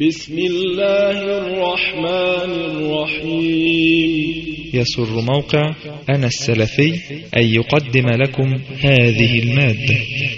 بسم الله الرحمن الرحيم يسر موقع أنا السلفي أن يقدم لكم هذه المادة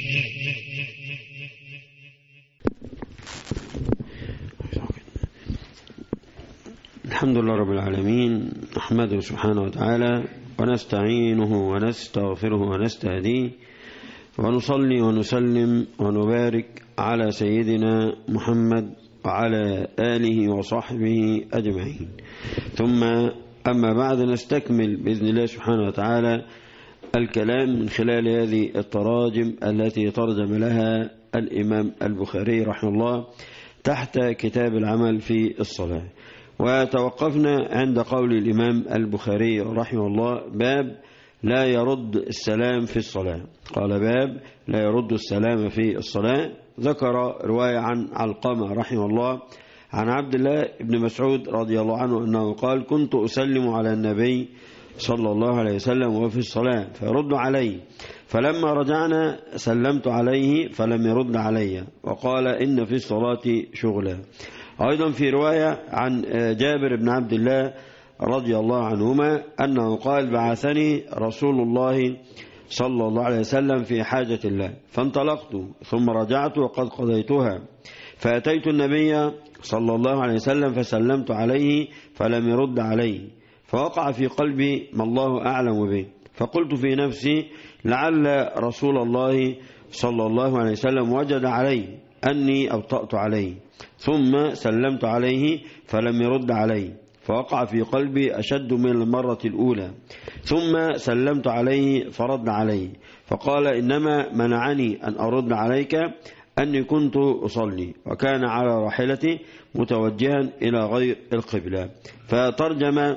الحمد لله رب العالمين نحمده سبحانه وتعالى ونستعينه ونستغفره ونستهديه ونصلي ونسلم ونبارك على سيدنا محمد وعلى آله وصحبه أجمعين ثم أما بعد نستكمل بإذن الله سبحانه وتعالى الكلام من خلال هذه التراجم التي ترجم لها الإمام البخاري رحمه الله تحت كتاب العمل في الصلاة وتوقفنا عند قول الإمام البخاري رحمه الله باب لا يرد السلام في الصلاة قال باب لا يرد السلام في الصلاة ذكر رواية عن علقمة رحمه الله عن عبد الله بن مسعود رضي الله عنه أنه قال كنت أسلم على النبي صلى الله عليه وسلم وفي الصلاة فيرد علي فلما رجعنا سلمت عليه فلم يرد علي وقال إن في الصلاة شغلا أيضا في رواية عن جابر بن عبد الله رضي الله عنهما أنه قال بعثني رسول الله صلى الله عليه وسلم في حاجة الله فانطلقت ثم رجعت وقد قضيتها فأتيت النبي صلى الله عليه وسلم فسلمت عليه فلم يرد علي فوقع في قلبي ما الله أعلم به فقلت في نفسي لعل رسول الله صلى الله عليه وسلم وجد علي أني أبطأت عليه ثم سلمت عليه فلم يرد علي فوقع في قلبي أشد من المرة الأولى ثم سلمت عليه فرد علي فقال إنما منعني أن أرد عليك أني كنت أصلي وكان على راحلتي متوجها إلى غير القبلة فترجم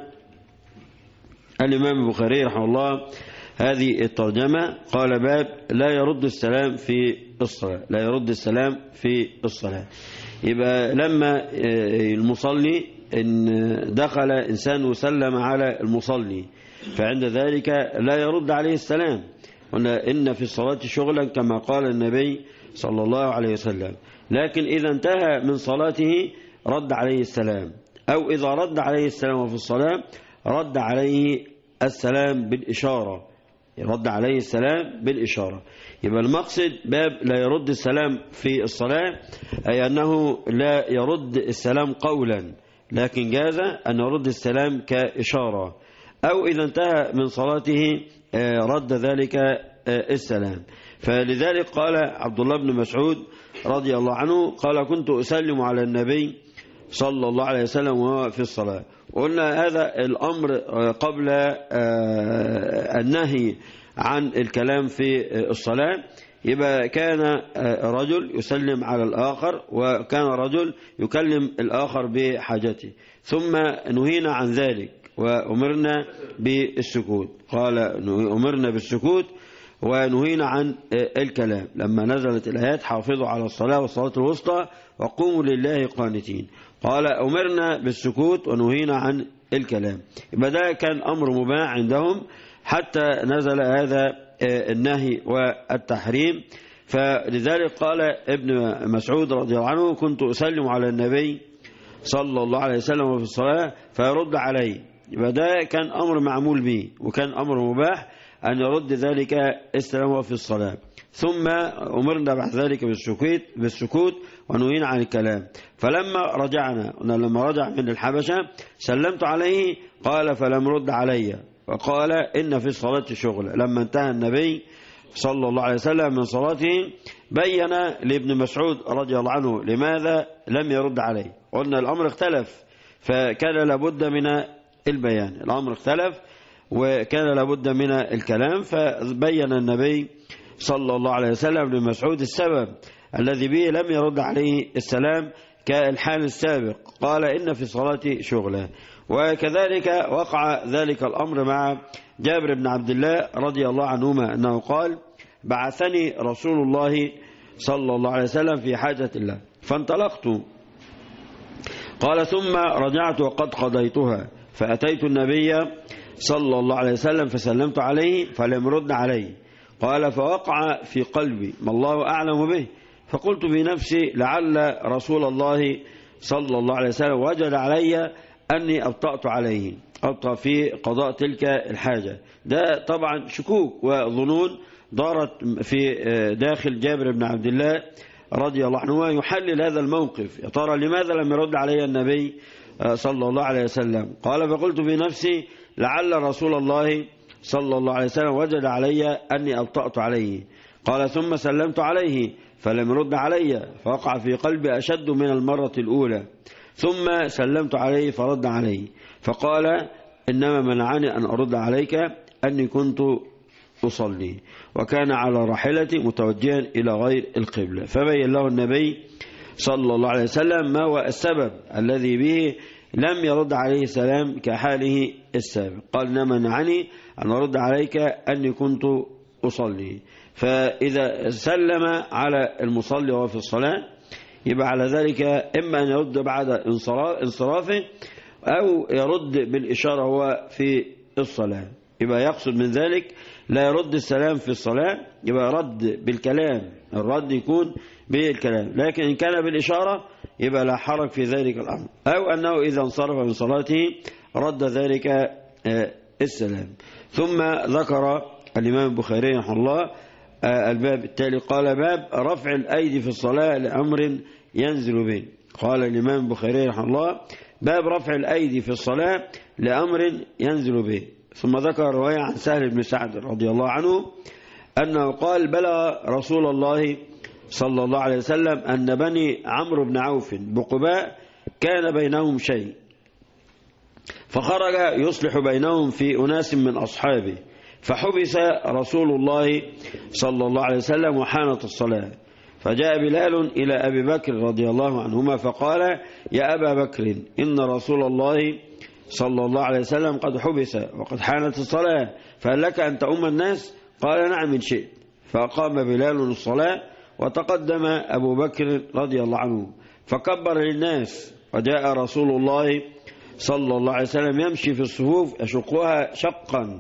الإمام البخاري رحمه الله هذه الترجمة قال باب لا يرد السلام في الصلاة لا يرد السلام في الصلاة يبقى لما المصلي إن دخل إنسان وسلم على المصلي فعند ذلك لا يرد عليه السلام قلنا إن في الصلاة شغلا كما قال النبي صلى الله عليه وسلم لكن إذا انتهى من صلاته رد عليه السلام أو إذا رد عليه السلام في الصلاة رد عليه السلام بالإشارة يرد عليه السلام بالإشارة يبقى المقصد باب لا يرد السلام في الصلاة أي أنه لا يرد السلام قولا لكن جاز أن يرد السلام كإشارة أو إذا انتهى من صلاته رد ذلك السلام فلذلك قال عبد الله بن مسعود رضي الله عنه قال كنت أسلم على النبي صلى الله عليه وسلم وهو في الصلاة وقلنا هذا الأمر قبل النهي عن الكلام في الصلاة يبقى كان رجل يسلم على الآخر وكان رجل يكلم الآخر بحاجته ثم نهينا عن ذلك وأمرنا بالسكوت قال أمرنا بالسكوت ونهينا عن الكلام لما نزلت الآيات حافظوا على الصلاة والصلاة الوسطى وقوموا لله قانتين قال أمرنا بالسكوت ونهينا عن الكلام يبقى ده كان أمر مباح عندهم حتى نزل هذا النهي والتحريم فلذلك قال ابن مسعود رضي الله عنه كنت أسلم على النبي صلى الله عليه وسلم في الصلاة فيرد علي يبقى ده كان أمر معمول به وكان أمر مباح أن يرد ذلك السلام في الصلاة ثم أمرنا بعد ذلك بالسكوت, بالسكوت ونهينا عن الكلام فلما رجعنا لما رجع من الحبشة سلمت عليه قال فلم رد علي وقال إن في الصلاة شغل لما انتهى النبي صلى الله عليه وسلم من صلاته بين لابن مسعود رضي الله عنه لماذا لم يرد عليه قلنا الأمر اختلف فكان لابد من البيان الأمر اختلف وكان لابد من الكلام فبين النبي صلى الله عليه وسلم لمسعود السبب الذي به لم يرد عليه السلام كالحال السابق قال إن في صلاتي شغلا وكذلك وقع ذلك الأمر مع جابر بن عبد الله رضي الله عنهما أنه قال بعثني رسول الله صلى الله عليه وسلم في حاجة الله فانطلقت قال ثم رجعت وقد قضيتها فأتيت النبي صلى الله عليه وسلم فسلمت عليه فلم يرد علي قال فوقع في قلبي ما الله أعلم به فقلت في نفسي لعل رسول الله صلى الله عليه وسلم وجد علي أني أبطأت عليه أبطأ في قضاء تلك الحاجة ده طبعا شكوك وظنون دارت في داخل جابر بن عبد الله رضي الله عنه يحلل هذا الموقف يا ترى لماذا لم يرد علي النبي صلى الله عليه وسلم قال فقلت في نفسي لعل رسول الله صلى الله عليه وسلم وجد علي أني أبطأت عليه قال ثم سلمت عليه فلم يرد علي فوقع في قلبي أشد من المرة الأولى ثم سلمت عليه فرد علي فقال إنما منعني أن أرد عليك أني كنت أصلي وكان على راحلتي متوجها إلى غير القبلة فبين له النبي صلى الله عليه وسلم ما هو السبب الذي به لم يرد عليه السلام كحاله السابق قال إنما منعني أن أرد عليك أني كنت أصلي فإذا سلم على المصلي وهو في الصلاة يبقى على ذلك إما أن يرد بعد انصرافه أو يرد بالإشارة هو في الصلاة يبقى يقصد من ذلك لا يرد السلام في الصلاة يبقى رد بالكلام الرد يكون بالكلام لكن إن كان بالإشارة يبقى لا حرج في ذلك الأمر أو أنه إذا انصرف من صلاته رد ذلك السلام ثم ذكر الإمام البخاري رحمه الله الباب التالي قال باب رفع الأيدي في الصلاة لأمر ينزل به قال الإمام البخاري رحمه الله باب رفع الأيدي في الصلاة لأمر ينزل به ثم ذكر رواية عن سهل بن سعد رضي الله عنه أنه قال بلغ رسول الله صلى الله عليه وسلم أن بني عمرو بن عوف بقباء كان بينهم شيء فخرج يصلح بينهم في أناس من أصحابه فحبس رسول الله صلى الله عليه وسلم وحانت الصلاة فجاء بلال إلى أبي بكر رضي الله عنهما فقال يا أبا بكر إن رسول الله صلى الله عليه وسلم قد حبس وقد حانت الصلاة فهل لك أن تؤم الناس قال نعم إن شئت فأقام بلال الصلاة وتقدم أبو بكر رضي الله عنه فكبر للناس وجاء رسول الله صلى الله عليه وسلم يمشي في الصفوف يشقها شقا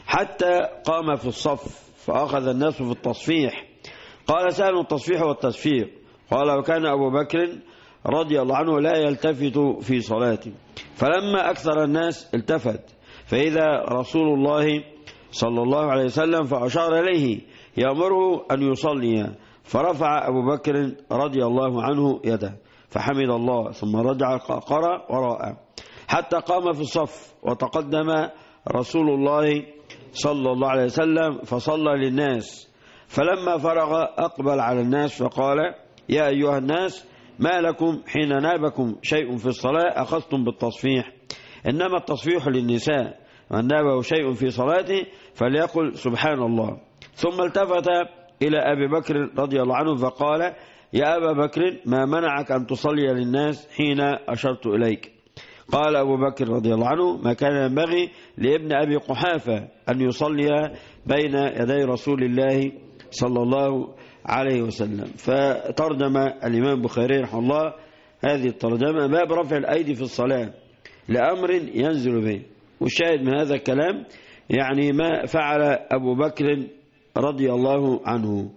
حتى قام في الصف فأخذ الناس في التصفيح قال سأل التصفيح والتصفيق قال وكان أبو بكر رضي الله عنه لا يلتفت في صلاته فلما أكثر الناس التفت فإذا رسول الله صلى الله عليه وسلم فأشار إليه يأمره أن يصلي فرفع أبو بكر رضي الله عنه يده فحمد الله ثم رجع قرأ وراء حتى قام في الصف وتقدم رسول الله صلى الله عليه وسلم فصلى للناس فلما فرغ أقبل على الناس فقال يا أيها الناس ما لكم حين نابكم شيء في الصلاة أخذتم بالتصفيح إنما التصفيح للنساء من نابه شيء في صلاته فليقل سبحان الله ثم التفت إلى أبي بكر رضي الله عنه فقال يا أبا بكر ما منعك أن تصلي للناس حين أشرت إليك قال أبو بكر رضي الله عنه ما كان ينبغي لابن أبي قحافة أن يصلي بين يدي رسول الله صلى الله عليه وسلم فترجم الإمام البخاري رحمه الله هذه الترجمة باب رفع الأيدي في الصلاة لأمر ينزل به والشاهد من هذا الكلام يعني ما فعل أبو بكر رضي الله عنه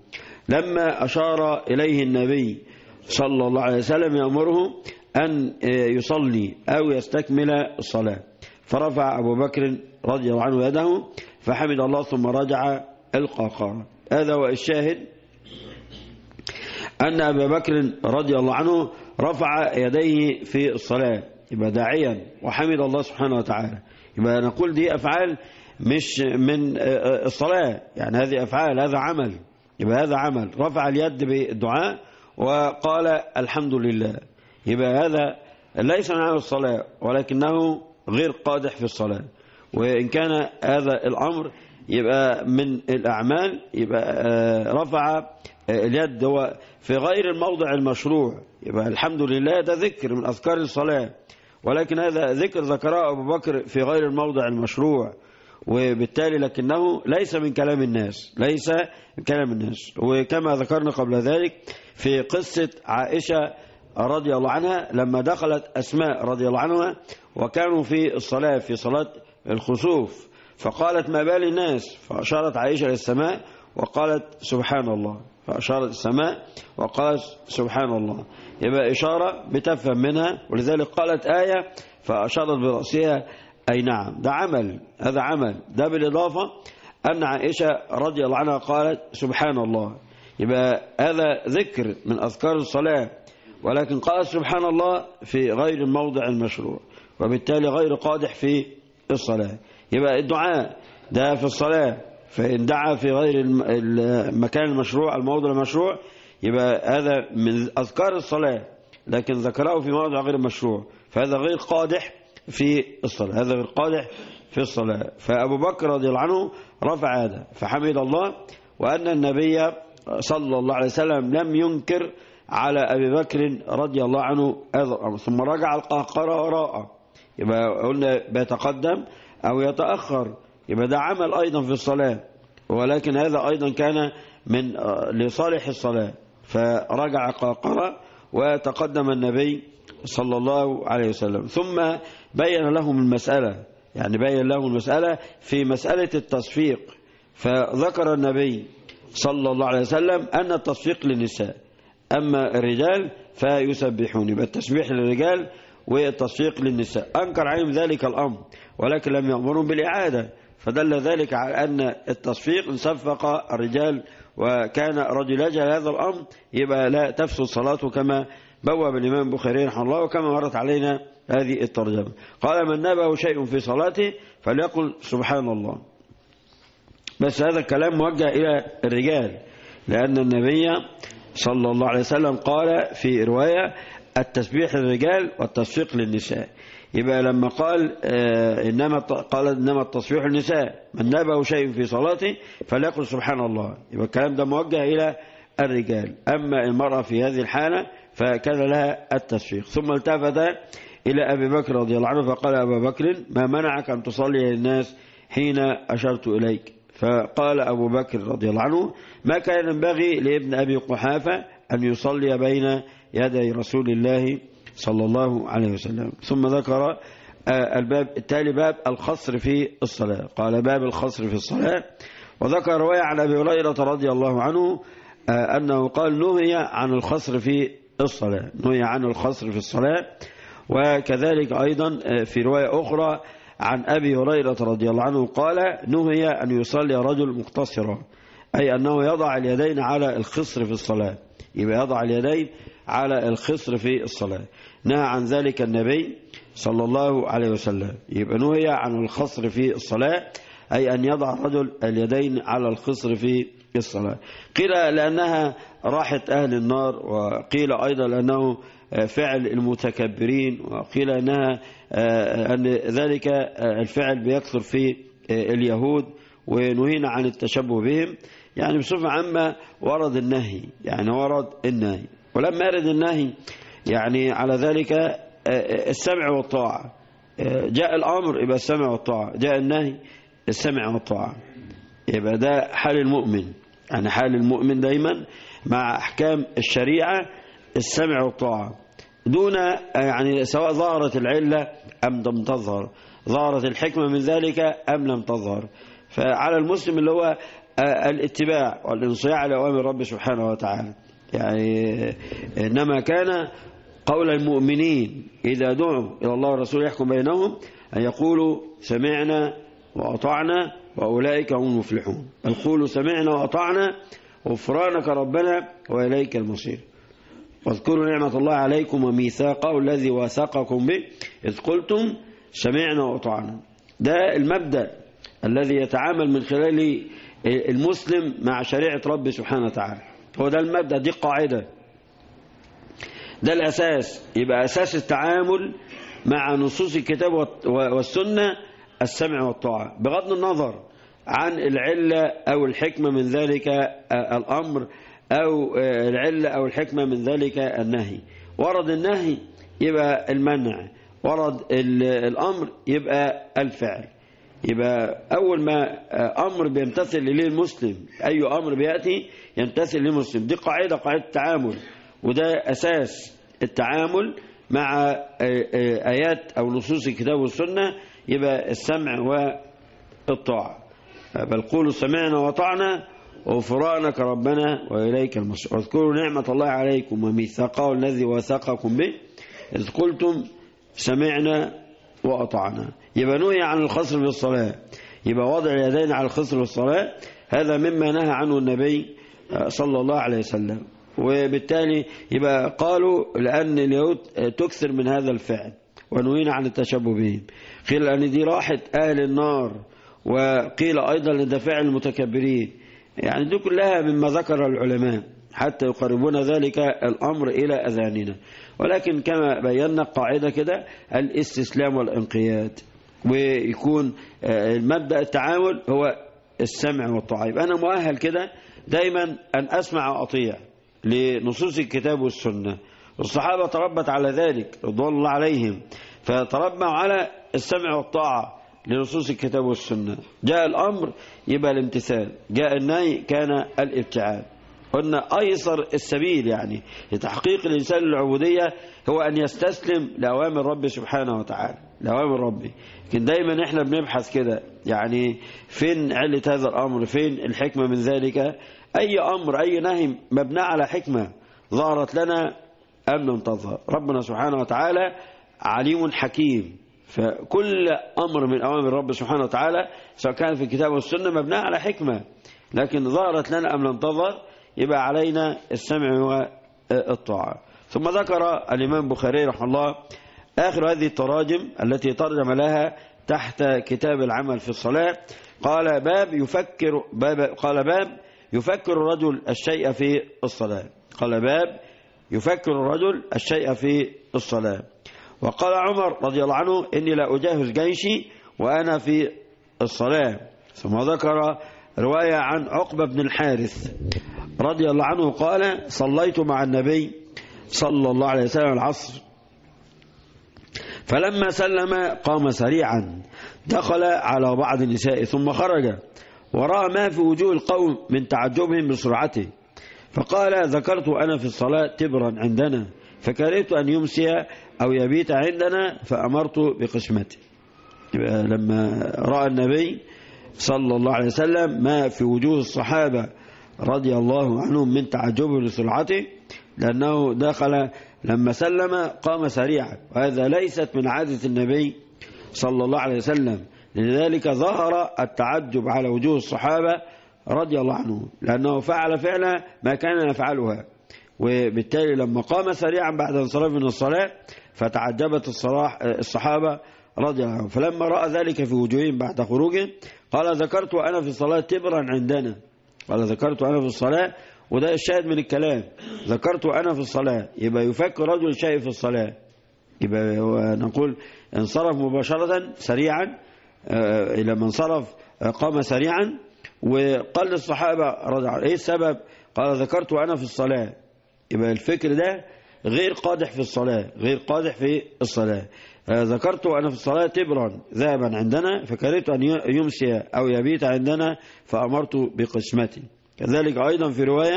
لما أشار إليه النبي صلى الله عليه وسلم يأمره أن يصلي أو يستكمل الصلاة فرفع أبو بكر رضي الله عنه يده فحمد الله ثم رجع القاقارة هذا هو الشاهد أن أبا بكر رضي الله عنه رفع يديه في الصلاة يبقى داعيا وحمد الله سبحانه وتعالى يبقى نقول دي أفعال مش من الصلاة يعني هذه أفعال هذا عمل يبقى هذا عمل رفع اليد بالدعاء وقال الحمد لله يبقى هذا ليس من عمل الصلاة ولكنه غير قادح في الصلاة وإن كان هذا الأمر يبقى من الأعمال يبقى رفع اليد هو في غير الموضع المشروع يبقى الحمد لله ده ذكر من أذكار الصلاة ولكن هذا ذكر ذكره أبو بكر في غير الموضع المشروع وبالتالي لكنه ليس من كلام الناس ليس من كلام الناس وكما ذكرنا قبل ذلك في قصة عائشة رضي الله عنها لما دخلت أسماء رضي الله عنها وكانوا في الصلاة في صلاة الخسوف فقالت ما بال الناس فأشارت عائشة للسماء وقالت سبحان الله فأشارت السماء وقالت سبحان الله يبقى إشارة بتفهم منها ولذلك قالت آية فأشارت برأسها أي نعم ده عمل هذا عمل ده بالإضافة أن عائشة رضي الله عنها قالت سبحان الله يبقى هذا ذكر من أذكار الصلاة ولكن قالت سبحان الله في غير الموضع المشروع وبالتالي غير قادح في الصلاة يبقى الدعاء ده في الصلاة فإن دعا في غير الم- المكان المشروع الموضع المشروع يبقى هذا من أذكار الصلاة لكن ذكره في موضع غير مشروع فهذا غير قادح في الصلاة هذا غير قادح في الصلاة فأبو بكر رضي الله عنه رفع هذا فحمد الله وأن النبي صلى الله عليه وسلم لم ينكر على أبي بكر رضي الله عنه هذا الأمر ثم رجع القهقرة وراءه يبقى قلنا بيتقدم أو يتأخر يبقى ده عمل أيضا في الصلاة ولكن هذا أيضا كان من آه، لصالح الصلاة فرجع قهقرة وتقدم النبي صلى الله عليه وسلم ثم بين لهم المسألة يعني بين لهم المسألة في مسألة التصفيق فذكر النبي صلى الله عليه وسلم أن التصفيق للنساء أما الرجال فيسبحون يبقى التسبيح للرجال والتصفيق للنساء أنكر عليهم ذلك الأمر ولكن لم يأمرهم بالإعادة فدل ذلك على أن التصفيق انصفق الرجال وكان رجل يجهل هذا الأمر يبقى لا تفسد صلاته كما بوب الإمام البخاري رحمه الله وكما مرت علينا هذه الترجمة قال من نبه شيء في صلاته فليقل سبحان الله بس هذا الكلام موجه إلى الرجال لأن النبي صلى الله عليه وسلم قال في رواية التسبيح للرجال والتصفيق للنساء يبقى لما قال آه إنما قال إنما التصفيح للنساء من نبه شيء في صلاته فليقل سبحان الله يبقى الكلام ده موجه إلى الرجال أما المرأة في هذه الحالة فكان لها التصفيق ثم التفت إلى أبي بكر رضي الله عنه فقال أبا بكر ما منعك أن تصلي للناس حين أشرت إليك فقال أبو بكر رضي الله عنه ما كان ينبغي لابن أبي قحافة أن يصلي بين يدي رسول الله صلى الله عليه وسلم ثم ذكر الباب التالي باب الخصر في الصلاة قال باب الخصر في الصلاة وذكر رواية عن أبي هريرة رضي الله عنه أنه قال نهي عن الخصر في الصلاة نهي عن الخصر في الصلاة وكذلك أيضا في رواية أخرى عن أبي هريرة رضي الله عنه قال نهي أن يصلي رجل مقتصرا أي أنه يضع اليدين على الخصر في الصلاة يبقى يضع اليدين على الخصر في الصلاة نهى عن ذلك النبي صلى الله عليه وسلم يبقى نهي عن الخصر في الصلاة أي أن يضع الرجل اليدين على الخصر في الصلاة قيل لأنها راحة أهل النار وقيل أيضا لأنه فعل المتكبرين وقيل أنها أن ذلك الفعل بيكثر في اليهود ونهينا عن التشبه بهم يعني بصفة عامة ورد النهي يعني ورد النهي ولما يرد النهي يعني على ذلك السمع والطاعة جاء الأمر يبقى السمع والطاعة جاء النهي السمع والطاعة يبقى ده حال المؤمن يعني حال المؤمن دايما مع أحكام الشريعة السمع والطاعة دون يعني سواء ظهرت العلة أم لم تظهر ظهرت الحكمة من ذلك أم لم تظهر فعلى المسلم اللي هو الاتباع والانصياع لأوامر رب سبحانه وتعالى يعني إنما كان قول المؤمنين إذا دعوا إلى الله ورسوله يحكم بينهم أن يقولوا سمعنا وأطعنا وأولئك هم المفلحون بل قولوا سمعنا وأطعنا غفرانك ربنا وإليك المصير واذكروا نعمة الله عليكم وميثاقه الذي واثقكم به إذ قلتم سمعنا وأطعنا ده المبدأ الذي يتعامل من خلاله المسلم مع شريعة رب سبحانه وتعالى هو ده المبدأ دي القاعدة ده الأساس يبقى أساس التعامل مع نصوص الكتاب والسنة السمع والطاعة بغض النظر عن العلة أو الحكمة من ذلك الأمر أو العلة أو الحكمة من ذلك النهي ورد النهي يبقى المنع ورد الأمر يبقى الفعل يبقى أول ما أمر بيمتثل إليه المسلم أي أمر بيأتي يمتثل للمسلم دي قاعدة قاعدة التعامل وده أساس التعامل مع آيات أو نصوص الكتاب والسنة يبقى السمع والطاعة بل قولوا سمعنا وطعنا وغفرانك ربنا وإليك المصير واذكروا نعمة الله عليكم وميثاقه الذي وثقكم به إذ قلتم سمعنا وأطعنا يبقى نهي عن الخصر في الصلاة يبقى وضع اليدين على الخصر في الصلاة هذا مما نهى عنه النبي صلى الله عليه وسلم وبالتالي يبقى قالوا لأن اليهود تكثر من هذا الفعل ونهينا عن التشبه بهم قيل أن دي راحة أهل النار وقيل أيضا أن ده فعل المتكبرين يعني دي كلها مما ذكر العلماء حتى يقربون ذلك الأمر إلى أذاننا ولكن كما بينا قاعدة كده الاستسلام والانقياد ويكون المبدأ التعامل هو السمع والطاعة يبقى أنا مؤهل كده دايما أن أسمع وأطيع لنصوص الكتاب والسنة والصحابة تربت على ذلك رضوان الله عليهم فتربوا على السمع والطاعة لنصوص الكتاب والسنة جاء الأمر يبقى الامتثال جاء النهي كان الابتعاد قلنا أيسر السبيل يعني لتحقيق الإنسان العبودية هو أن يستسلم لأوامر ربي سبحانه وتعالى لأوامر ربي لكن دايما احنا بنبحث كده يعني فين علة هذا الأمر فين الحكمة من ذلك أي أمر أي نهي مبنى على حكمة ظهرت لنا أم لم تظهر ربنا سبحانه وتعالى عليم حكيم فكل أمر من أوامر رب سبحانه وتعالى سواء كان في الكتاب والسنة مبنى على حكمة لكن ظهرت لنا أم لم تظهر يبقى علينا السمع والطاعة ثم ذكر الإمام بخاري رحمه الله آخر هذه التراجم التي ترجم لها تحت كتاب العمل في الصلاة قال باب يفكر باب قال باب يفكر الرجل الشيء في الصلاة قال باب يفكر الرجل الشيء في الصلاة وقال عمر رضي الله عنه إني لا أجهز جيشي وأنا في الصلاة ثم ذكر رواية عن عقبة بن الحارث رضي الله عنه قال صليت مع النبي صلى الله عليه وسلم العصر فلما سلم قام سريعا دخل على بعض النساء ثم خرج ورأى ما في وجوه القوم من تعجبهم بسرعته فقال ذكرت أنا في الصلاة تبرا عندنا فكرهت أن يمسي أو يبيت عندنا فأمرت بقسمته لما رأى النبي صلى الله عليه وسلم ما في وجوه الصحابة رضي الله عنهم من تعجبه لسرعته لأنه دخل لما سلم قام سريعا وهذا ليست من عادة النبي صلى الله عليه وسلم لذلك ظهر التعجب على وجوه الصحابة رضي الله عنهم لأنه فعل فعلا ما كان يفعلها وبالتالي لما قام سريعا بعد انصراف من الصلاة فتعجبت الصحابة رضي الله عنهم فلما رأى ذلك في وجوههم بعد خروجه قال ذكرت أنا في الصلاة تبرا عندنا قال ذكرت أنا في الصلاة وده الشاهد من الكلام ذكرت أنا في الصلاة يبقى يفكر رجل شيء في الصلاة يبقى نقول انصرف مباشرة سريعا إلى من انصرف قام سريعا وقال للصحابة رضي الله ايه السبب قال ذكرت أنا في الصلاة يبقى الفكر ده غير قادح في الصلاة غير قادح في الصلاة ذكرت أنا في الصلاة تبرا ذهبا عندنا فكرهت أن يمسي أو يبيت عندنا فأمرت بقسمتي كذلك أيضا في رواية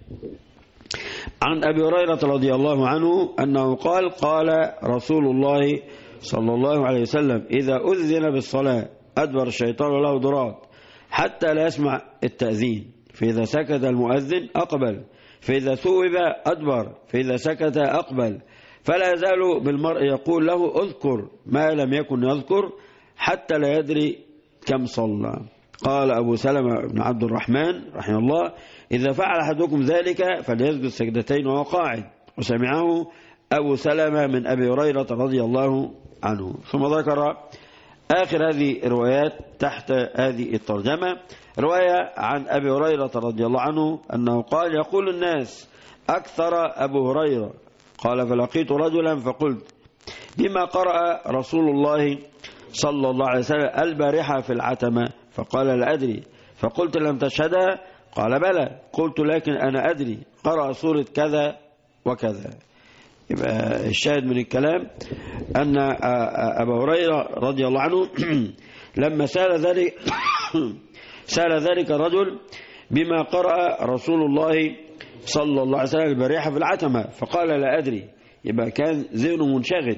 عن أبي هريرة رضي الله عنه أنه قال قال رسول الله صلى الله عليه وسلم إذا أذن بالصلاة أدبر الشيطان له ضرات حتى لا يسمع التأذين فإذا سكت المؤذن أقبل فإذا ثوب أدبر فإذا سكت أقبل فلا يزال بالمرء يقول له اذكر ما لم يكن يذكر حتى لا يدري كم صلى قال أبو سلمة بن عبد الرحمن رحمه الله إذا فعل أحدكم ذلك فليسجد سجدتين وهو قاعد وسمعه أبو سلمة من أبي هريرة رضي الله عنه ثم ذكر آخر هذه الروايات تحت هذه الترجمة رواية عن أبي هريرة رضي الله عنه أنه قال يقول الناس أكثر أبو هريرة قال فلقيت رجلا فقلت بما قرأ رسول الله صلى الله عليه وسلم البارحة في العتمة فقال لا أدري فقلت لم تشهدها قال بلى قلت لكن أنا أدري قرأ سورة كذا وكذا يبقى الشاهد من الكلام أن أبا هريرة رضي الله عنه لما سأل ذلك سأل ذلك الرجل بما قرأ رسول الله صلى الله عليه وسلم البريحة في العتمة فقال لا أدري يبقى كان ذهنه منشغل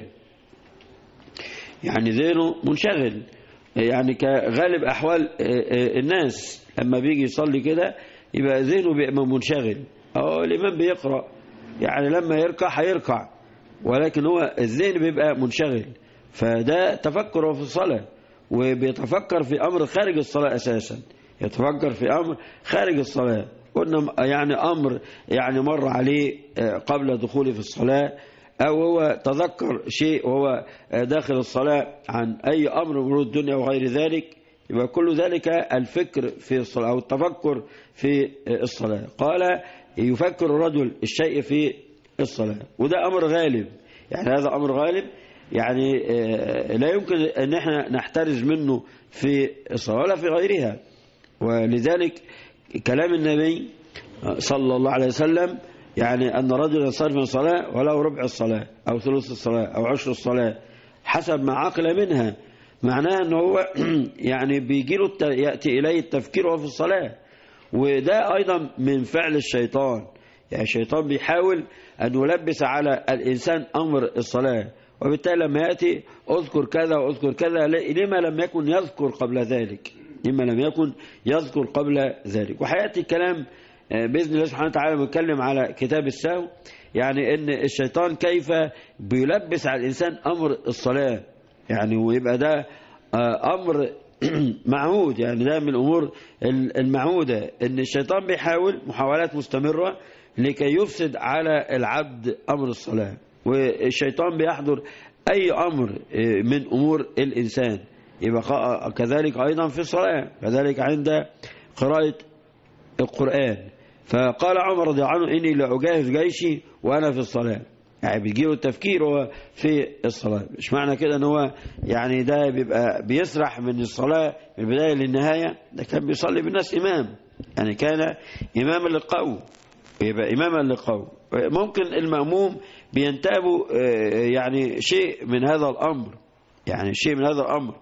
يعني ذهنه منشغل يعني كغالب أحوال الناس لما بيجي يصلي كده يبقى ذهنه بيبقى منشغل أو الإمام بيقرأ يعني لما يركع هيركع ولكن هو الذهن بيبقى منشغل فده تفكر في الصلاة وبيتفكر في أمر خارج الصلاة أساسا يتفكر في أمر خارج الصلاة قلنا يعني أمر يعني مر عليه قبل دخوله في الصلاة أو هو تذكر شيء وهو داخل الصلاة عن أي أمر من الدنيا وغير ذلك يبقى كل ذلك الفكر في الصلاة أو التفكر في الصلاة قال يفكر الرجل الشيء في الصلاة وده أمر غالب يعني هذا أمر غالب يعني لا يمكن أن احنا نحترز منه في الصلاة ولا في غيرها ولذلك كلام النبي صلى الله عليه وسلم يعني أن رجلا صرف من الصلاة ولو ربع الصلاة أو ثلث الصلاة أو عشر الصلاة حسب ما عقل منها معناها أنه هو يعني بيجي له يأتي إليه التفكير وهو في الصلاة وده أيضا من فعل الشيطان يعني الشيطان بيحاول أن يلبس على الإنسان أمر الصلاة وبالتالي لما يأتي أذكر كذا وأذكر كذا لما لم يكن يذكر قبل ذلك لما لم يكن يذكر قبل ذلك وحياتي الكلام بإذن الله سبحانه وتعالى بنتكلم على كتاب السهو يعني ان الشيطان كيف بيلبس على الإنسان أمر الصلاة يعني ويبقى ده أمر معهود يعني ده من الأمور المعهودة ان الشيطان بيحاول محاولات مستمرة لكي يفسد على العبد أمر الصلاة والشيطان بيحضر أي أمر من أمور الإنسان يبقى كذلك أيضا في الصلاة كذلك عند قراءة القرآن فقال عمر رضي الله عنه إني لأجهز جيشي وأنا في الصلاة يعني بيجيله التفكير هو في الصلاة مش معنى كده ان هو يعني ده بيبقى بيسرح من الصلاة من البداية للنهاية ده كان بيصلي بالناس إمام يعني كان إماما للقوم يبقى إماما للقوم ممكن المأموم بينتابوا يعني شيء من هذا الأمر يعني شيء من هذا الأمر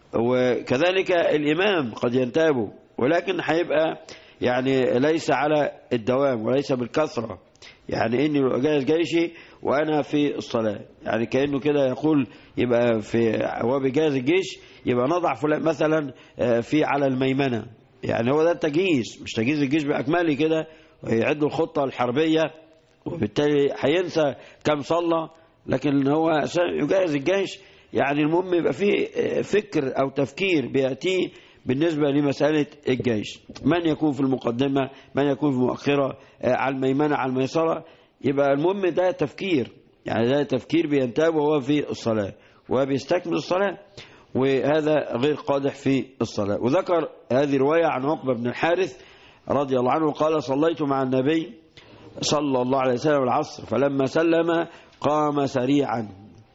وكذلك الإمام قد ينتابه ولكن هيبقى يعني ليس على الدوام وليس بالكثرة يعني إني أجهز جيشي وأنا في الصلاة يعني كأنه كده يقول يبقى في هو بيجهز الجيش يبقى نضع فلان مثلا في على الميمنة يعني هو ده التجهيز مش تجهيز الجيش بأكمله كده ويعد الخطة الحربية وبالتالي هينسى كم صلى لكن هو يجهز الجيش يعني المهم يبقى فيه فكر أو تفكير بيأتيه بالنسبة لمسألة الجيش من يكون في المقدمة من يكون في المؤخرة على الميمنة على الميسرة يبقى المهم ده تفكير يعني ده تفكير بينتاب وهو في الصلاة وبيستكمل الصلاة وهذا غير قادح في الصلاة وذكر هذه رواية عن عقبة بن الحارث رضي الله عنه قال صليت مع النبي صلى الله عليه وسلم العصر فلما سلم قام سريعا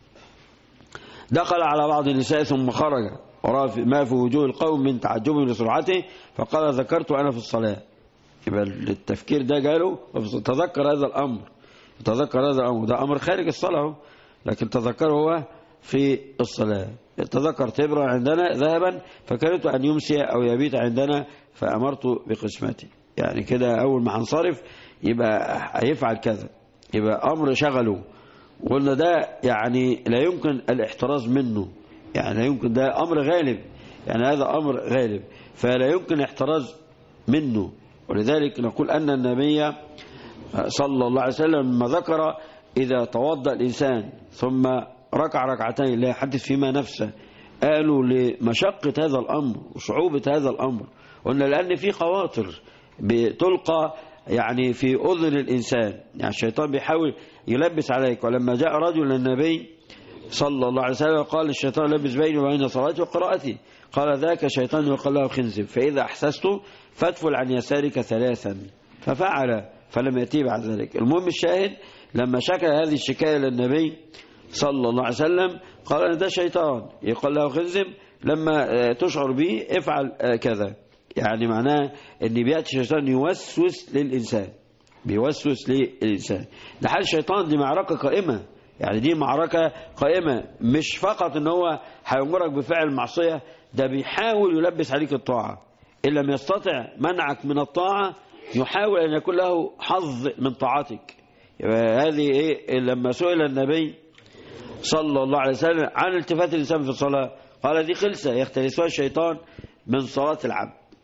دخل على بعض النساء ثم خرج ورأى ما في وجوه القوم من تعجبه لسرعته فقال ذكرت أنا في الصلاة يبقى التفكير ده جاله تذكر هذا الأمر تذكر هذا الأمر ده أمر خارج الصلاة لكن تذكره هو في الصلاة تذكر تبرا عندنا ذهبا فكرت أن يمسي أو يبيت عندنا فأمرت بقسمته يعني كده أول ما هنصرف يبقى هيفعل كذا يبقى أمر شغله قلنا ده يعني لا يمكن الاحتراز منه يعني لا يمكن ده أمر غالب يعني هذا أمر غالب فلا يمكن احتراز منه ولذلك نقول أن النبي صلى الله عليه وسلم ما ذكر إذا توضأ الإنسان ثم ركع ركعتين لا يحدث فيما نفسه قالوا لمشقة هذا الأمر وصعوبة هذا الأمر قلنا لأن في خواطر بتلقى يعني في أذن الإنسان يعني الشيطان بيحاول يلبس عليك ولما جاء رجل للنبي صلى الله عليه وسلم قال الشيطان لبس بيني وبين صلاتي وقراءتي قال ذاك شيطان يقال له خنزب فإذا أحسسته فادفل عن يسارك ثلاثا ففعل فلم يأتي بعد ذلك المهم الشاهد لما شكى هذه الشكاية للنبي صلى الله عليه وسلم قال أن ده شيطان يقال له خنزب لما تشعر به افعل كذا يعني معناه ان بيأتي الشيطان يوسوس للإنسان بيوسوس للإنسان ده حال الشيطان دي معركة قائمة يعني دي معركة قائمة مش فقط ان هو هيأمرك بفعل معصية ده بيحاول يلبس عليك الطاعة إن لم يستطع منعك من الطاعة يحاول أن يكون له حظ من طاعتك هذه إيه لما سئل النبي صلى الله عليه وسلم عن التفات الإنسان في الصلاة قال دي خلسة يختلسها الشيطان من صلاة العبد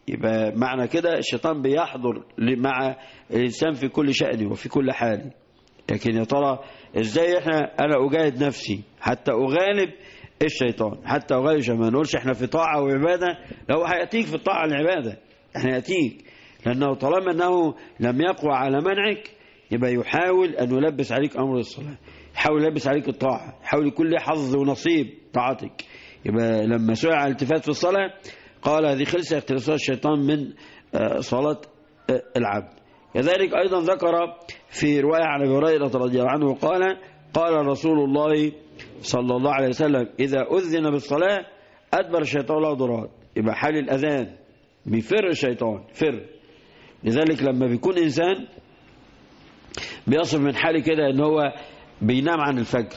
يبقى معنى كده الشيطان بيحضر مع الإنسان في كل شأن وفي كل حال لكن يا ترى ازاي احنا انا اجاهد نفسي حتى اغالب الشيطان حتى اغالب ما نقولش احنا في طاعة وعبادة لو هيأتيك في الطاعة العبادة احنا يأتيك لأنه طالما أنه لم يقوى على منعك يبقى يحاول أن يلبس عليك أمر الصلاة يحاول يلبس عليك الطاعة يحاول يكون له حظ ونصيب طاعتك يبقى لما سئل على الالتفات في الصلاة قال هذه خلصة اختلاسات الشيطان من صلاة العبد كذلك أيضا ذكر في رواية عن أبي هريرة رضي الله عنه قال قال رسول الله صلى الله عليه وسلم إذا أذن بالصلاة أدبر الشيطان له ضرات يبقى حال الأذان بيفر الشيطان فر لذلك لما بيكون إنسان بيصف من حالي كده ان هو بينام عن الفجر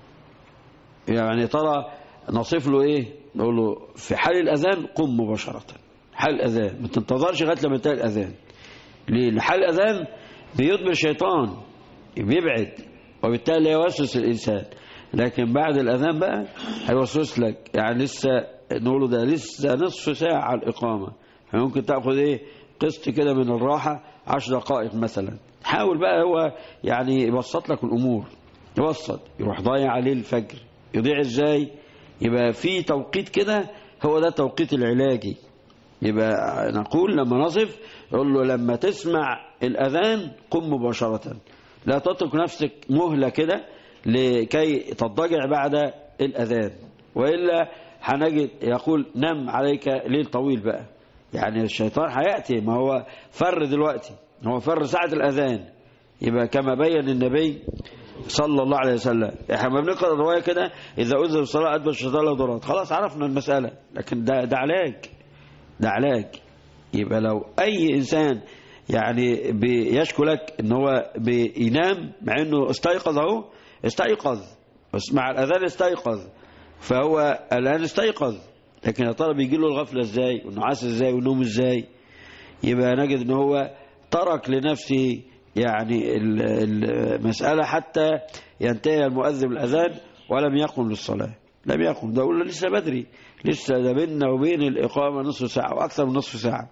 يعني ترى نصف له ايه نقول له في حال الاذان قم مباشرة حال الاذان ما تنتظرش لغايه لما ينتهي الاذان ليه حال الاذان بيضمر الشيطان بيبعد وبالتالي يوسوس الانسان لكن بعد الاذان بقى هيوسوس لك يعني لسه نقول له ده لسه نصف ساعه على الاقامه ممكن تاخذ ايه قسط كده من الراحه 10 دقائق مثلا حاول بقى هو يعني يبسط لك الأمور يبسط يروح ضايع عليه الفجر يضيع ازاي يبقى في توقيت كده هو ده التوقيت العلاجي يبقى نقول لما نصف نقول له لما تسمع الأذان قم مباشرة لا تترك نفسك مهلة كده لكي تضجع بعد الأذان وإلا هنجد يقول نم عليك ليل طويل بقى يعني الشيطان هيأتي ما هو فر دلوقتي هو فر ساعة الأذان يبقى كما بين النبي صلى الله عليه وسلم احنا ما بنقرأ الرواية كده إذا أذن الصلاة أدبر الشيطان له ضرات خلاص عرفنا المسألة لكن ده, ده علاج ده علاج يبقى لو أي إنسان يعني بيشكو لك ان هو بينام مع انه استيقظ اهو استيقظ بس مع الاذان استيقظ فهو الان استيقظ لكن يا ترى بيجي له الغفله ازاي والنعاس ازاي والنوم ازاي يبقى نجد ان هو ترك لنفسه يعني المسألة حتى ينتهي المؤذن الأذان ولم يقم للصلاة لم يقم ده أقول لسه بدري لسه ده بيننا وبين الإقامة نصف ساعة وأكثر من نصف ساعة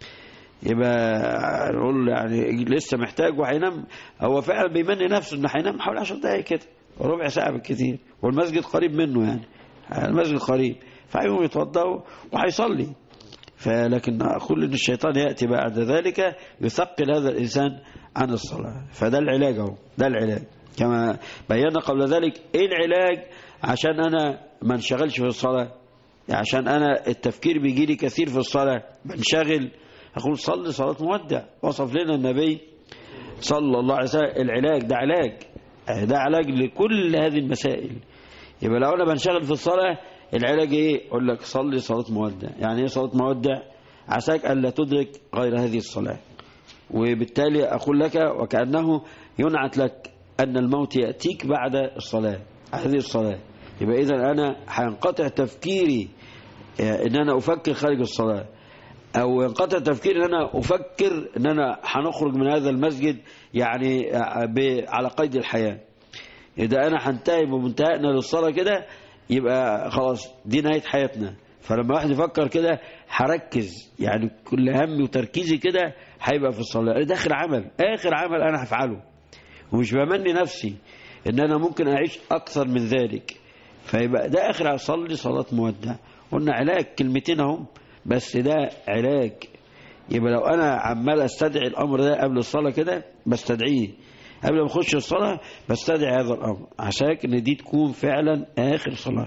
يبقى نقول يعني لسه محتاج وهينام هو فعلا بيمني نفسه انه هينام حوالي 10 دقايق كده ربع ساعة بالكثير والمسجد قريب منه يعني المسجد قريب فهيقوم يتوضا وهيصلي فلكن أقول إن الشيطان يأتي بعد ذلك يثقل هذا الإنسان عن الصلاة فده العلاج اهو ده العلاج كما بينا قبل ذلك إيه العلاج عشان أنا ما انشغلش في الصلاة عشان أنا التفكير بيجي لي كثير في الصلاة بنشغل أقول صلي صلاة مودع وصف لنا النبي صلى الله عليه وسلم العلاج ده علاج ده علاج لكل هذه المسائل يبقى لو أنا بنشغل في الصلاة العلاج ايه اقول لك صلي صلاه مودع يعني ايه صلاه مودع عساك الا تدرك غير هذه الصلاه وبالتالي اقول لك وكانه ينعت لك ان الموت ياتيك بعد الصلاه هذه الصلاه يبقى اذا انا هينقطع تفكيري ان انا افكر خارج الصلاه او ينقطع تفكيري ان انا افكر ان انا هنخرج من هذا المسجد يعني على قيد الحياه اذا انا هنتهي بمنتهانا للصلاه كده يبقى خلاص دي نهاية حياتنا فلما واحد يفكر كده هركز يعني كل همي وتركيزي كده هيبقى في الصلاة ده آخر عمل آخر عمل أنا هفعله ومش بمني نفسي إن أنا ممكن أعيش أكثر من ذلك فيبقى ده آخر أصلي صلاة مودع قلنا علاج كلمتين اهم بس ده علاج يبقى لو أنا عمال أستدعي الأمر ده قبل الصلاة كده بستدعيه قبل ما اخش الصلاة بستدعي هذا الأمر عساك ان دي تكون فعلا آخر صلاة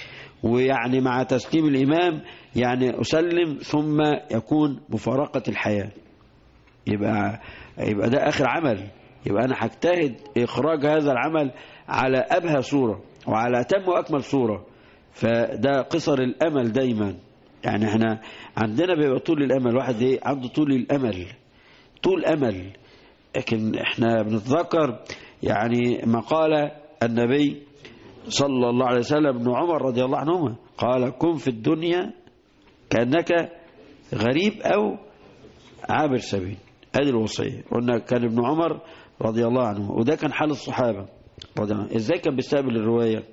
ويعني مع تسليم الإمام يعني أسلم ثم يكون مفارقة الحياة يبقى يبقى ده آخر عمل يبقى أنا هجتهد إخراج هذا العمل على أبهى صورة وعلى أتم وأكمل صورة فده قصر الأمل دايما يعني احنا عندنا بيبقى طول الأمل واحد ايه عنده طول الأمل طول أمل لكن احنا بنتذكر يعني ما قال النبي صلى الله عليه وسلم ابن عمر رضي الله عنهما قال كن في الدنيا كأنك غريب أو عابر سبيل هذه الوصية قلنا كان ابن عمر رضي الله عنه وده كان حال الصحابة رضي الله عنه ازاي كان بيستقبل الرواية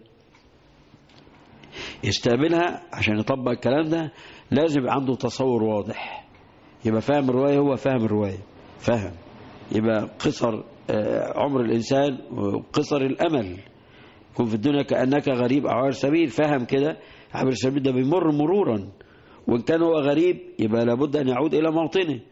يستقبلها عشان يطبق الكلام ده لازم يبقى عنده تصور واضح يبقى فاهم الرواية هو فاهم الرواية فاهم يبقى قصر آه، عمر الإنسان وقصر الأمل كن في الدنيا كأنك غريب أو عابر سبيل فاهم كده عابر السبيل ده بيمر مرورا وإن كان هو غريب يبقى لابد أن يعود إلى موطنه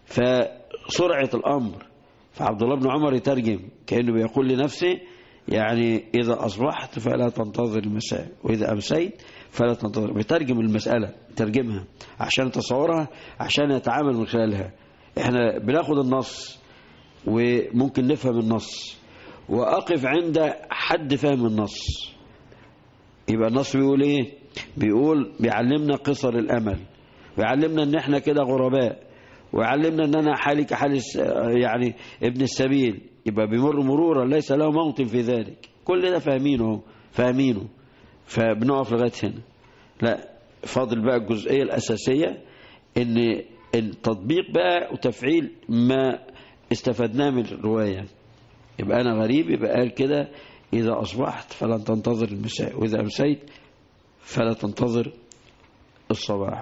فسرعة الأمر فعبد الله بن عمر يترجم كأنه بيقول لنفسه يعني إذا أصبحت فلا تنتظر المساء وإذا أمسيت فلا تنتظر بيترجم المسألة ترجمها عشان يتصورها عشان يتعامل من خلالها احنا بناخد النص وممكن نفهم النص وأقف عند حد فهم النص يبقى النص بيقول ايه بيقول بيعلمنا قصر الأمل ويعلمنا ان احنا كده غرباء ويعلمنا ان انا حالي كحال الس- يعني ابن السبيل يبقى بيمر مرورا ليس له موطن في ذلك كل ده فاهمينه فاهمينه فبنقف لغايه هنا لا فاضل بقى الجزئيه الاساسيه ان التطبيق بقى وتفعيل ما استفدناه من الروايه يبقى انا غريب يبقى قال كده اذا اصبحت فلن تنتظر المساء واذا امسيت فلا تنتظر الصباح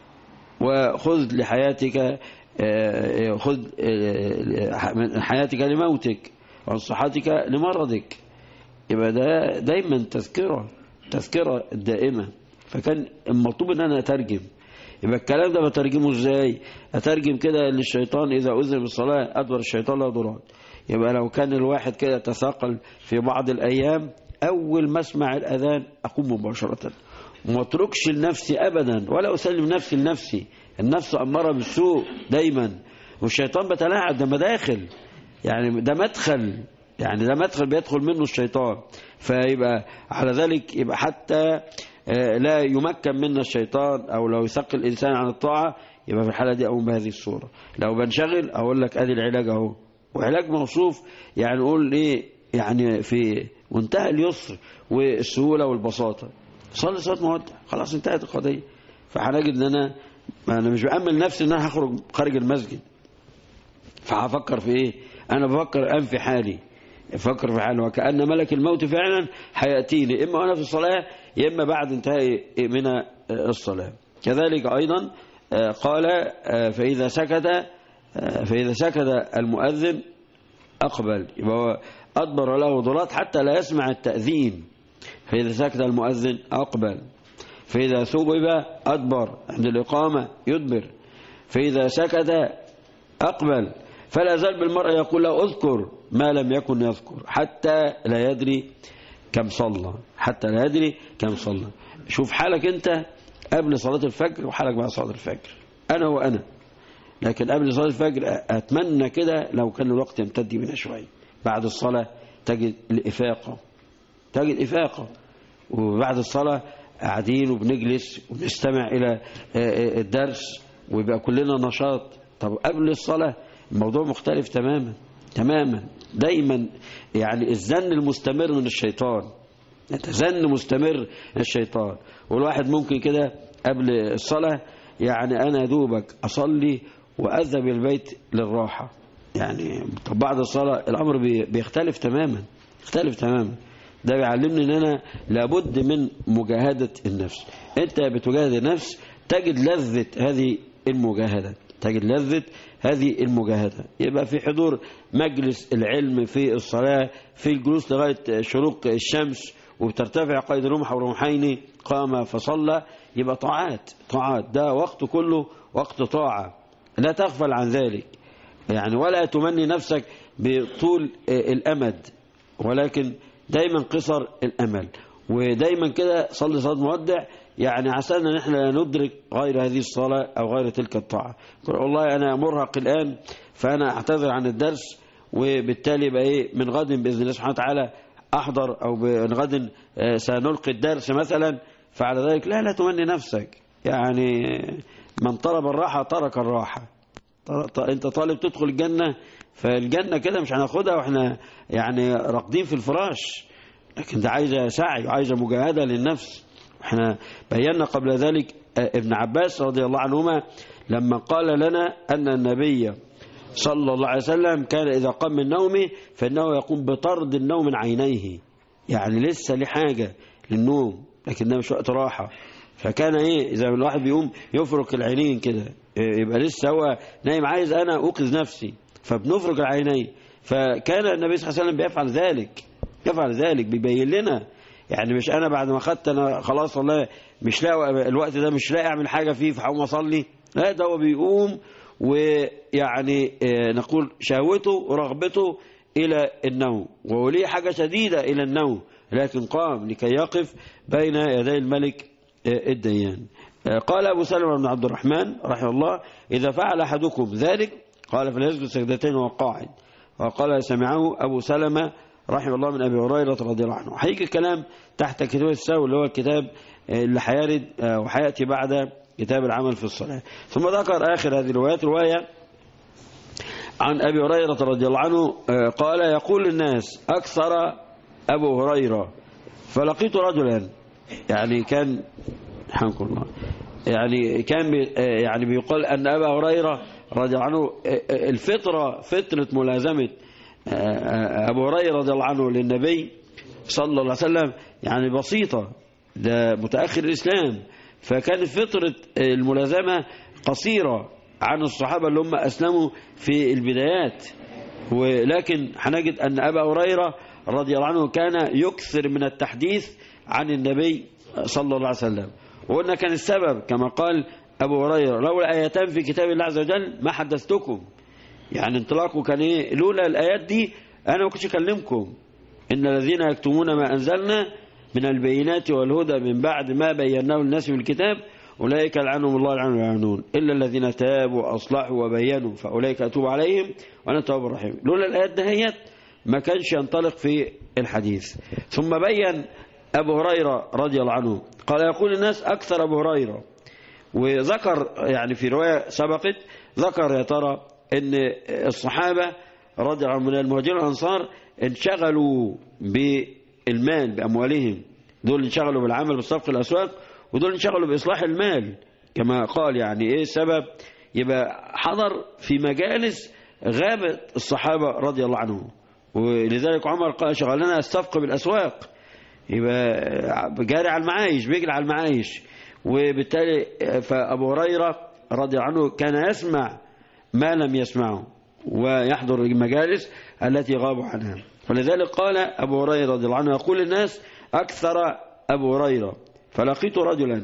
وخذ لحياتك آه، خذ آه، من حياتك لموتك وعن صحتك لمرضك يبقى ده دايما تذكرة تذكرة دائمة فكان المطلوب ان انا اترجم يبقى الكلام ده بترجمه ازاي اترجم كده للشيطان اذا اذن بالصلاة ادبر الشيطان لا ضرات يبقى لو كان الواحد كده تثاقل في بعض الايام اول ما اسمع الاذان اقوم مباشرة وما اتركش لنفسي ابدا ولا اسلم نفسي لنفسي النفس اماره بالسوء دايما والشيطان بتلاعب ده مداخل يعني ده مدخل يعني ده مدخل بيدخل منه الشيطان فيبقى على ذلك يبقى حتى آه، لا يمكن منا الشيطان او لو يثقل الانسان عن الطاعه يبقى في الحاله دي اقوم بهذه الصوره لو بنشغل اقول لك ادي العلاج اهو وعلاج موصوف يعني نقول ايه يعني في منتهى اليسر والسهوله والبساطه صلي صلاه مودع خلاص انتهت القضيه فهنجد ان انا ما انا مش بامل نفسي ان انا هخرج خارج المسجد فهفكر في ايه انا بفكر انفي حالي افكر في حالي وكأن ملك الموت فعلا هيأتيني اما وانا في الصلاة يا اما بعد انتهاء من الصلاة كذلك ايضا آه، قال آه، فاذا سكت آه، فاذا سكت المؤذن اقبل يبقى هو ادبر له ضلات حتى لا يسمع التأذين فاذا سكت المؤذن اقبل فإذا ثوب أدبر عند الإقامة يدبر فإذا سكت أقبل فلا زال بالمرء يقول له اذكر ما لم يكن يذكر حتى لا يدري كم صلى حتى لا يدري كم صلى شوف حالك أنت قبل صلاة الفجر وحالك بعد صلاة الفجر أنا وأنا لكن قبل صلاة الفجر أتمنى كده لو كان الوقت يمتد بنا شوية بعد الصلاة تجد الإفاقة تجد إفاقة وبعد الصلاة قاعدين وبنجلس وبنستمع إلى آه، آه، الدرس ويبقى كلنا نشاط طب قبل الصلاة الموضوع مختلف تماما تماما دايما يعني الزن المستمر من الشيطان زن مستمر من الشيطان والواحد ممكن كده قبل الصلاة يعني أنا دوبك أصلي وأذهب البيت للراحة يعني طب بعد الصلاة الأمر بي- بيختلف تماما يختلف تماما ده بيعلمني ان انا لابد من مجاهدة النفس انت بتجاهد النفس تجد لذة هذه المجاهدة تجد لذة هذه المجاهدة يبقى في حضور مجلس العلم في الصلاة في الجلوس لغاية شروق الشمس وبترتفع قيد رمح ورمحين قام فصلى يبقى طاعات طاعات ده وقت كله وقت طاعة لا تغفل عن ذلك يعني ولا تمني نفسك بطول الأمد ولكن دايما قصر الأمل ودايما كده صلي صلاة مودع يعني عسانا ان احنا لا ندرك غير هذه الصلاة او غير تلك الطاعة يقول والله انا مرهق الان فانا اعتذر عن الدرس وبالتالي بقى ايه من غد باذن الله سبحانه وتعالى احضر او من غد آه، سنلقي الدرس مثلا فعلى ذلك لا لا تمني نفسك يعني من طلب الراحة ترك الراحة ط- ط- انت طالب تدخل الجنة فالجنة كده مش هناخدها واحنا يعني راقدين في الفراش لكن ده عايزة سعي وعايزة مجاهدة للنفس احنا بينا قبل ذلك آه، ابن عباس رضي الله عنهما لما قال لنا أن النبي صلى الله عليه وسلم كان إذا قام من نومه فإنه يقوم بطرد النوم من عينيه يعني لسه لحاجة للنوم لكن ده مش وقت راحة فكان ايه اذا الواحد بيقوم يفرك العينين كده يبقى لسه هو نايم عايز أنا أوقظ نفسي فبنفرج العينين فكان النبي صلى الله عليه وسلم بيفعل ذلك يفعل ذلك بيبين لنا يعني مش أنا بعد ما خدت أنا خلاص والله مش لاقي الوقت ده مش لاقي أعمل حاجة فيه فهقوم أصلي لا ده هو بيقوم ويعني نقول شهوته ورغبته إلى النوم وليه حاجة شديدة إلى النوم لكن قام لكي يقف بين يدي الملك الديان قال أبو سلمة بن عبد الرحمن رحمه الله إذا فعل أحدكم ذلك قال فليسجد سجدتين وهو قاعد وقال سمعه أبو سلمة رحمه الله من أبي هريرة رضي الله عنه هيجي الكلام تحت كتاب الساو اللي هو الكتاب اللي هيرد وهيأتي بعد كتاب العمل في الصلاة ثم ذكر آخر هذه الروايات رواية عن أبي هريرة رضي الله عنه قال يقول الناس أكثر أبو هريرة فلقيت رجلا يعني كان حمك الله يعني كان بي يعني بيقال أن أبا هريرة رضي الله عنه الفطرة فطرة ملازمة أبو هريرة رضي الله عنه للنبي صلى الله عليه وسلم يعني بسيطة ده متأخر الإسلام فكانت فطرة الملازمة قصيرة عن الصحابة اللي هم أسلموا في البدايات ولكن هنجد أن أبا هريرة رضي الله عنه كان يكثر من التحديث عن النبي صلى الله عليه وسلم وقلنا كان السبب كما قال أبو هريرة لولا آيتان في كتاب الله عز وجل ما حدثتكم يعني انطلاقه كان إيه لولا الآيات دي أنا ما كنتش أكلمكم إن الذين يكتمون ما أنزلنا من البينات والهدى من بعد ما بيناه الناس في الكتاب أولئك لعنهم الله لعنهم يعانون إلا الذين تابوا وأصلحوا وبينوا فأولئك أتوب عليهم وأنا التواب الرحيم لولا الآيات دهيت ما كانش ينطلق في الحديث ثم بين أبو هريرة رضي الله عنه قال يقول الناس أكثر أبو هريرة وذكر يعني في رواية سبقت ذكر يا ترى أن الصحابة رضي الله عنهم من المهاجرين والأنصار انشغلوا بالمال بأموالهم دول انشغلوا بالعمل بالصفق الأسواق ودول انشغلوا بإصلاح المال كما قال يعني إيه السبب يبقى حضر في مجالس غابت الصحابة رضي الله عنهم ولذلك عمر قال شغلنا الصفق بالأسواق يبقى جاري على المعايش بيجري على المعايش وبالتالي فأبو هريرة رضي الله عنه كان يسمع ما لم يسمعه ويحضر المجالس التي غابوا عنها ولذلك قال أبو هريرة رضي الله عنه يقول الناس أكثر أبو هريرة فلقيت رجلا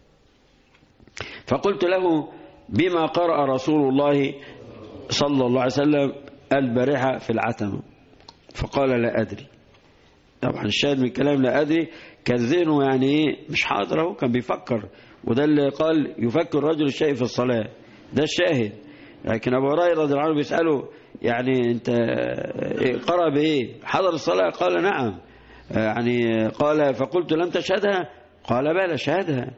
فقلت له بما قرأ رسول الله صلى الله عليه وسلم البارحة في العتمة فقال لا أدري طبعا الشاهد من الكلام لا أدري كان ذهنه يعني إيه مش حاضر اهو كان بيفكر وده اللي قال يفكر رجل الشيء في الصلاة ده الشاهد لكن أبو هريرة رضي الله عنه بيسأله يعني أنت قرأ بإيه حضر الصلاة قال نعم يعني قال فقلت لم تشهدها قال بلى شهدها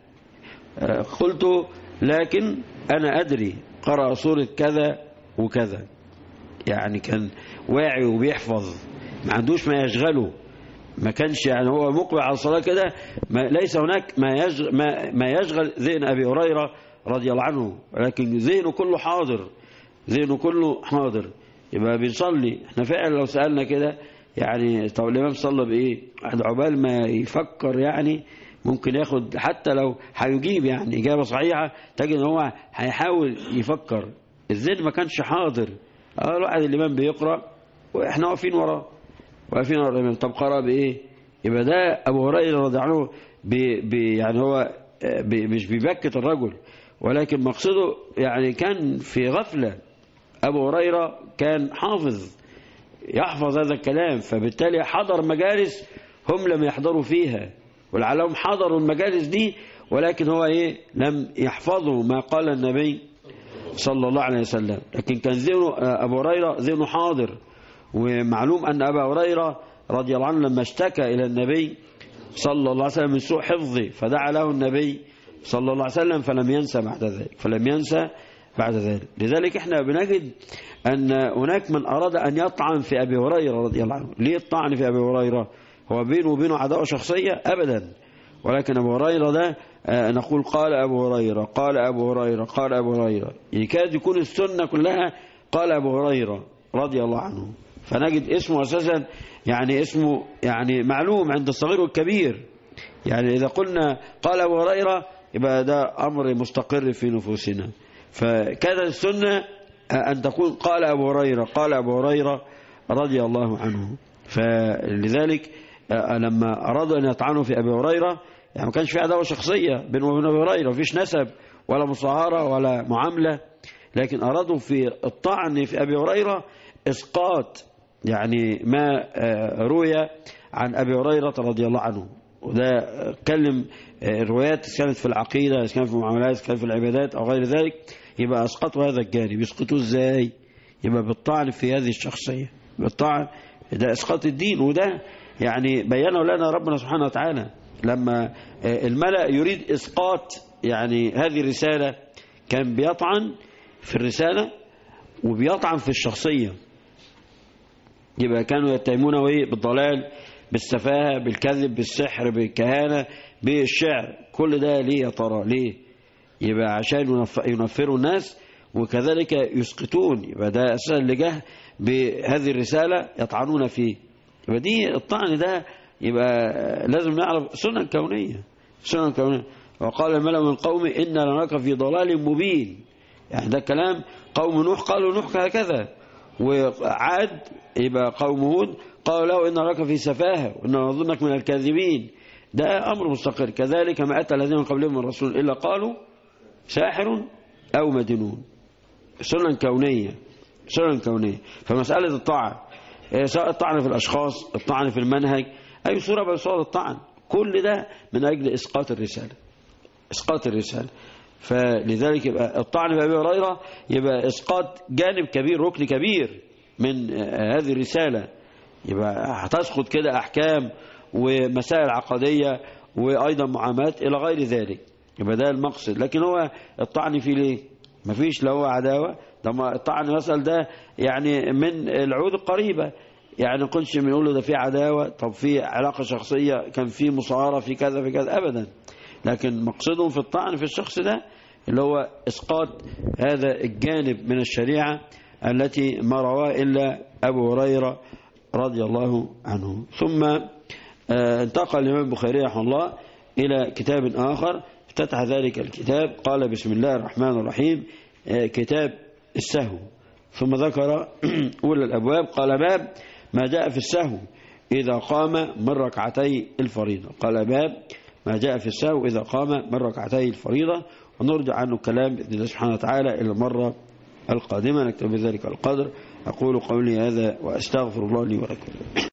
قلت لكن أنا أدري قرأ سورة كذا وكذا يعني كان واعي وبيحفظ ما عندوش ما يشغله ما كانش يعني هو مقبل على الصلاة كده ما ليس هناك ما يشغل, ما, ما يشغل ذهن أبي هريرة رضي الله عنه ولكن ذهنه كله حاضر ذهنه كله حاضر يبقى بنصلي احنا فعلا لو سألنا كده يعني طب الإمام صلى بإيه عقبال ما يفكر يعني ممكن ياخد حتى لو هيجيب يعني إجابة صحيحة تجد ان هو هيحاول يفكر الذهن ما كانش حاضر اه الواحد الإمام بيقرأ وإحنا واقفين وراه واقفين ورا الإمام طب قرأ بإيه يبقى ده أبو هريرة رضي عنه بي بي يعني هو بي مش بيبكت الرجل ولكن مقصده يعني كان في غفلة أبو هريرة كان حافظ يحفظ هذا الكلام فبالتالي حضر مجالس هم لم يحضروا فيها ولعلهم حضروا المجالس دي ولكن هو ايه لم يحفظوا ما قال النبي صلى الله عليه وسلم لكن كان ذهنه أبو هريرة ذهنه حاضر ومعلوم أن أبا هريرة رضي الله عنه لما اشتكى إلى النبي صلى الله عليه وسلم من سوء حفظه فدعا له النبي صلى الله عليه وسلم فلم ينسى بعد ذلك فلم ينسى بعد ذلك لذلك احنا بنجد أن هناك من أراد أن يطعن في أبي هريرة رضي الله عنه ليه الطعن في أبي هريرة هو بينه وبينه عداوة شخصية أبدا ولكن أبو هريرة ده نقول قال أبو هريرة قال أبو هريرة قال أبو هريرة يكاد يكون السنة كلها قال أبو هريرة رضي الله عنه فنجد اسمه أساسا يعني اسمه يعني معلوم عند الصغير والكبير يعني إذا قلنا قال أبو هريرة يبقى ده أمر مستقر في نفوسنا فكانت السنة أن تقول قال أبو هريرة قال أبو هريرة رضي الله عنه فلذلك لما أرادوا أن يطعنوا في أبي هريرة يعني ما كانش في عداوة شخصية بينه وبين أبي هريرة مفيش نسب ولا مصاهرة ولا معاملة لكن أرادوا في الطعن في أبي هريرة إسقاط يعني ما روي عن أبي هريرة رضي الله عنه وده اتكلم الروايات كانت في العقيدة كانت في المعاملات كانت في العبادات أو غير ذلك يبقى أسقطوا هذا الجانب يسقطوه إزاي يبقى بالطعن في هذه الشخصية بالطعن ده إسقاط الدين وده يعني بينه لنا ربنا سبحانه وتعالى لما الملأ يريد إسقاط يعني هذه الرسالة كان بيطعن في الرسالة وبيطعن في الشخصية يبقى كانوا يتهمونه ايه بالضلال بالسفاهة بالكذب بالسحر بالكهانة بالشعر كل ده ليه يا ترى ليه يبقى عشان ينفروا الناس وكذلك يسقطون يبقى ده أساسا اللي جه بهذه الرسالة يطعنون فيه يبقى دي الطعن ده يبقى لازم نعرف سنة كونية سنة كونية وقال الملأ من قوم إن لنراك في ضلال مبين يعني ده كلام قوم نوح قالوا نوح هكذا وعاد يبقى قوم هود قالوا له إن نراك في سفاهة وإن نظنك من الكاذبين ده أمر مستقر كذلك ما أتى الذين من قبلهم من رسول إلا قالوا ساحر أو مجنون سنن كونية سنن كونية فمسألة الطعن سواء الطعن في الأشخاص الطعن في المنهج أي صورة بصورة الطعن كل ده من أجل إسقاط الرسالة إسقاط الرسالة فلذلك يبقى الطعن في أبي هريرة يبقى إسقاط جانب كبير ركن كبير من هذه الرسالة يبقى هتسقط كده أحكام ومسائل عقدية وأيضا معاملات إلى غير ذلك يبقى ده المقصد لكن هو الطعن فيه ليه مفيش لا هو عداوة ده الطعن مثلا ده يعني من العهود القريبة يعني كنتش بنقول له ده في عداوة طب في علاقة شخصية كان في مصارة في كذا في كذا أبدا لكن مقصدهم في الطعن في الشخص ده اللي هو إسقاط هذا الجانب من الشريعة التي ما رواه إلا أبو هريرة رضي الله عنه ثم انتقل الإمام البخاري رحمه الله إلى كتاب آخر افتتح ذلك الكتاب قال بسم الله الرحمن الرحيم كتاب السهو ثم ذكر أولى الأبواب قال باب ما جاء في السهو إذا قام من ركعتي الفريضة قال باب ما جاء في السهو إذا قام من ركعتي الفريضة ونرجع عنه الكلام بإذن الله سبحانه وتعالى إلى المرة القادمة نكتب بذلك القدر أقول قولي هذا وأستغفر الله لي ولكم